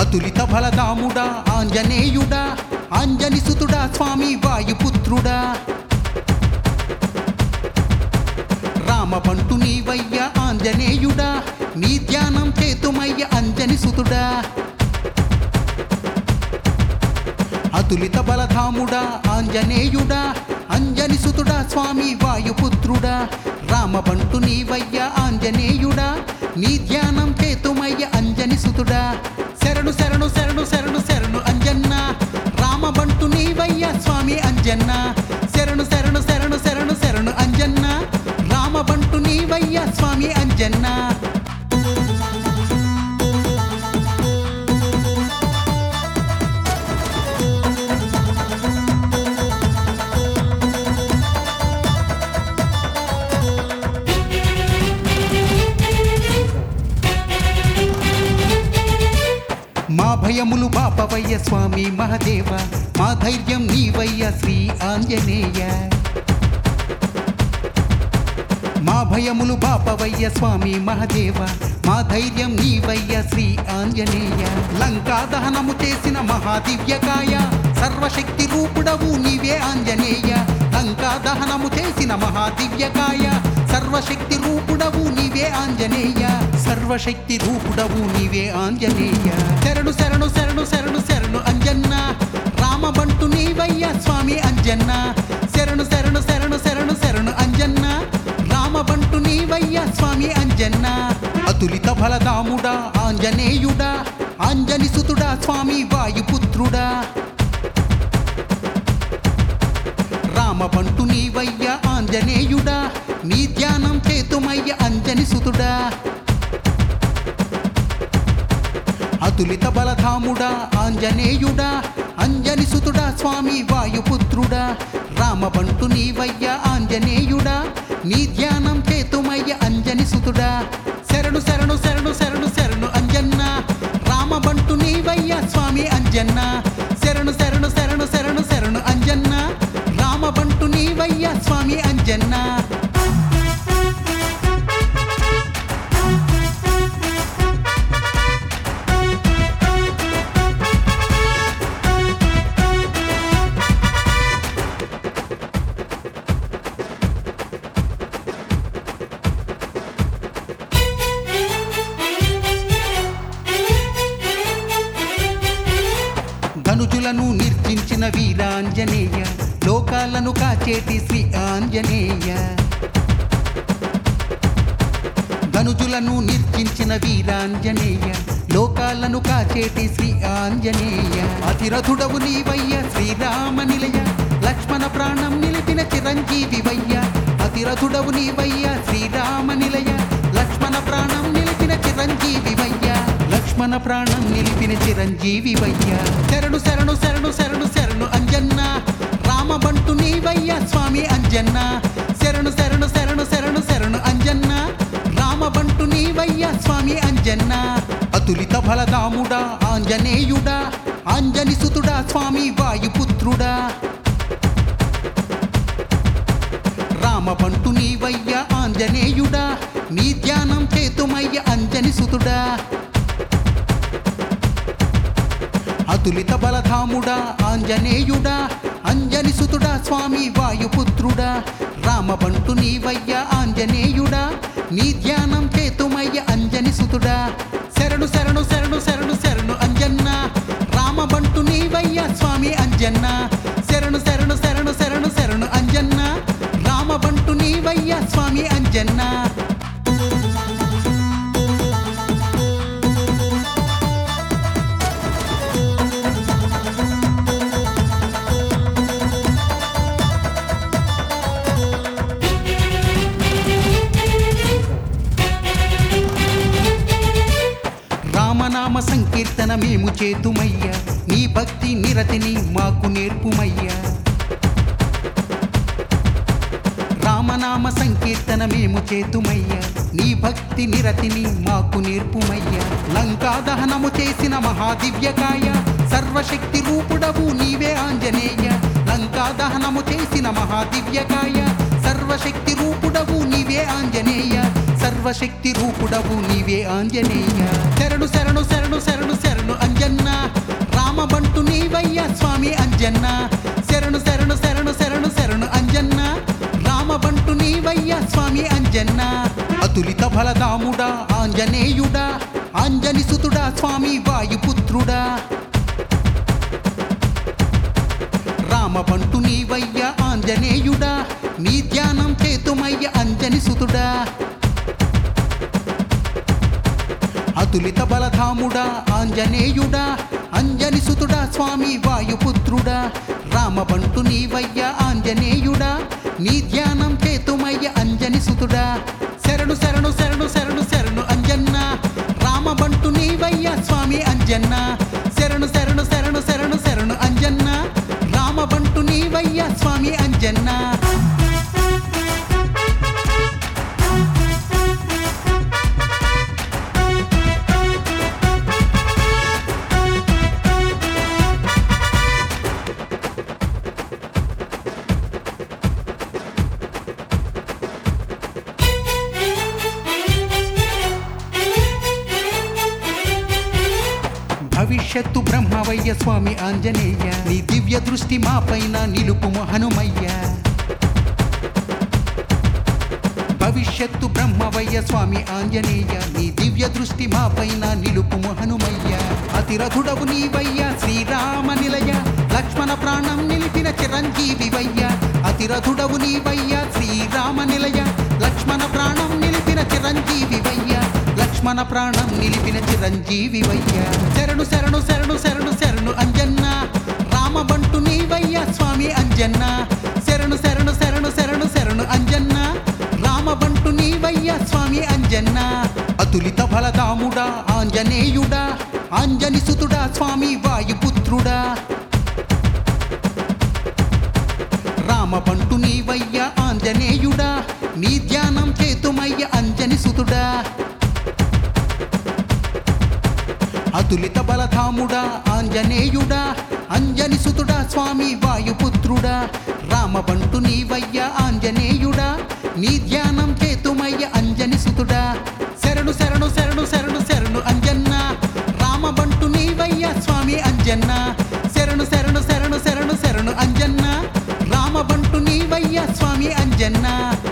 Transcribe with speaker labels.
Speaker 1: అతులిత బలదాముడా ఆంజనేయుడా అంజని సుతుడా స్వామి వాయుపుత్రుడా రామబంటు నీవయ్య ఆంజనేయుడా నీ ధ్యానం చేతుమయ్య అంజని సుతుడా అతులిత బలధాముడా ఆంజనేయుడా అంజని సుతుడా స్వామి వాయుపుత్రుడా రామబంటు నీవయ్య ఆంజనేయుడా నీ ధ్యానం చేతుమయ్య అంజని సుతుడా శరణు శరణు శరణు శరణు శరణు అంజన్న రామబంటు నీవయ్య స్వామి అంజన్న శరణు శరణు శరణు శరణు శరణు అంజన్న రామబంటు నీవయ్య స్వామి అంజన్న మా భయములు బాపవయ్య స్వామి మహదేవ మా ధైర్యం నీవయ్య శ్రీ ఆంజనేయ మా భయములు బాపవయ్య స్వామి మహదేవ మా ధైర్యం నీవయ్య శ్రీ ఆంజనేయ లంకా దహనము చేసిన మహాదివ్యకాయ సర్వశక్తి రూపుడవు నీవే ఆంజనేయ లంకా దహనము చేసిన మహాదివ్యకాయ సర్వశక్తి రూపుడవు నీవే ఆంజనేయ సర్వశక్తి రూపుడవు నీవే ఆంజనేయ శరణు శరణు శరణు శరణు శరణు అంజన్న రామబంటు నీవయ్య స్వామి అంజన్న శరణు శరణు శరణు శరణు శరణు అంజన్న రామబంటు నీవయ్య స్వామి అంజన్న అతులిత బలదాముడా ఆంజనేయుడా అంజని సుతుడా స్వామి వాయుపుత్రుడా రామబంటు నీవయ్య ఆంజనేయుడా నీ ధ్యానం చేతుమయ్య అంజని సుతుడా అతులిత బలధాముడా ఆంజనేయుడా అంజని సుతుడా స్వామి వాయుపుత్రుడా రామబంటు నీవయ్య ఆంజనేయుడా నీ ధ్యానం చేతుమయ్య అంజని సుతుడా శరణు శరణు శరణు శరణు శరణు అంజన్న రామబంటు నీవయ్య స్వామి అంజన్న శరణు శరణు శరణు శరణు శరణు అంజన్న రామబంటు నీవయ్య స్వామి అంజన్న ధనుజులను నిర్జించిన వీరాంజనేయ లోకాలను కాచేటి శ్రీ ఆంజనేయ ధనుజులను నిర్జించిన వీరాంజనేయ లోకాలను కాచేటి శ్రీ ఆంజనేయ అతిరథుడవు నీవయ్య శ్రీరామ నిలయ లక్ష్మణ ప్రాణం నిలిపిన చిరంజీవివయ్య అతిరథుడవు నీవయ్య శ్రీరామ నిలయ లక్ష్మణ ప్రాణం నిలిపిన చిరంజీవివయ్య లక్ష్మణ ప్రాణం నిలిపిన చిరంజీవివయ్య శరణు శరణు శరణు శరణు శరణు అంజన్న రామబంటు నీవయ్య స్వామి అంజన్న శరణు శరణు శరణు శరణు శరణు అంజన్న రామబంటు నీవయ్య స్వామి అంజన్న అతులిత బలదాముడా ఆంజనేయుడా అంజని సుతుడా స్వామి వాయుపుత్రుడా రామబంటు నీవయ్య ఆంజనేయుడా నీ ధ్యానం చేతుమయ్య అంజని సుతుడా అతులిత బలధాముడా ఆంజనేయుడా అంజని సుతుడా స్వామి వాయుపుత్రుడా రామబంటు నీవయ్య ఆంజనేయుడా నీ ధ్యానం చేతుమయ్య అంజని సుతుడా శరణు శరణు శరణు శరణు శరణు అంజన్న రామబంటు నీవయ్య స్వామి అంజన్న శరణు శరణు శరణు శరణు శరణు అంజన్న రామబంటు నీవయ్య స్వామి అంజన్న రామనామ సంకీర్తన మేము చేతుమయ్యా నీ భక్తి నిరతిని మాకు నేర్పుమయ్యా రామనామ సంకీర్తన మేము చేతుమయ్యా నీ భక్తి నిరతిని మాకు నేర్పుమయ్యా లంకా దహనము చేసిన మహాదివ్యకాయ సర్వశక్తి రూపుడవు నీవే ఆంజనేయ లంకా దహనము చేసిన మహాదివ్యకాయ సర్వశక్తి రూపుడవు నీవే ఆంజనేయ సర్వశక్తి రూపుడవు నీవే ఆంజనేయ శరణు శరణు శరణు శరణు శరణు అంజన్న రామబంటు నీవయ్య స్వామి అంజన్న శరణు శరణు శరణు శరణు శరణు అంజన్న రామబంటు నీవయ్య స్వామి అంజన్న అతులిత బలదాముడా ఆంజనేయుడా ఆంజని సుతుడా స్వామి వాయుపుత్రుడా రామబంటు నీవయ్య ఆంజనేయుడా నీ ధ్యానం చేతుమయ్య అంజని సుతుడా అతులిత బలధాముడా ఆంజనేయుడా అంజని సుతుడా స్వామి వాయుపుత్రుడా రామబంటు నీవయ్య ఆంజనేయుడా నీ ధ్యానం చేతుమయ్య అంజని సుతుడా శరణు శరణు శరణు శరణు శరణు అంజన్న రామబంటు నీవయ్య స్వామి అంజన్న శరణు శరణు శరణు శరణు శరణు అంజన్న రామబంటు నీవయ్య స్వామి అంజన్న భవిష్యత్తు బ్రహ్మవయ్య స్వామి ఆంజనేయ నీ దివ్య దృష్టి మాపైన నిలుపుము హనుమయ్య భవిష్యత్తు బ్రహ్మవయ్య స్వామి ఆంజనేయ నీ దివ్య దృష్టి మాపైన నిలుపుము హనుమయ్య అతిరథుడవు నీవయ్య శ్రీరామ నిలయ లక్ష్మణ ప్రాణం నిలిపిన చిరంజీవివయ్య అతిరథుడవు నీవయ్య శ్రీరామ నిలయ లక్ష్మణ ప్రాణం నిలిపిన చిరంజీవివయ్య లక్ష్మణ ప్రాణం నిలిపిన చిరంజీవివయ్య శరణు శరణు శరణు శరణు శరణు అంజన్న రామబంటు నీవయ్య స్వామి అంజన్న శరణు శరణు శరణు శరణు శరణు అంజన్న రామబంటు నీవయ్య స్వామి అంజన్న అతులిత బలదాముడా ఆంజనేయుడా ఆంజని సుతుడా స్వామి వాయుపుత్రుడా రామబంటు నీవయ్య ఆంజనేయుడా నీ ధ్యానం చేతుమయ్య అంజని సుతుడా అతులిత బలధాముడా ఆంజనేయుడా అంజని సుతుడా స్వామి వాయుపుత్రుడా రామబంటు నీవయ్య ఆంజనేయుడా నీ ధ్యానం చేతుమయ్య అంజని సుతుడా శరణు శరణు శరణు శరణు శరణు అంజన్న రామబంటు నీవయ్య స్వామి అంజన్న శరణు శరణు శరణు శరణు శరణు అంజన్న రామబంటు నీవయ్య స్వామి అంజన్న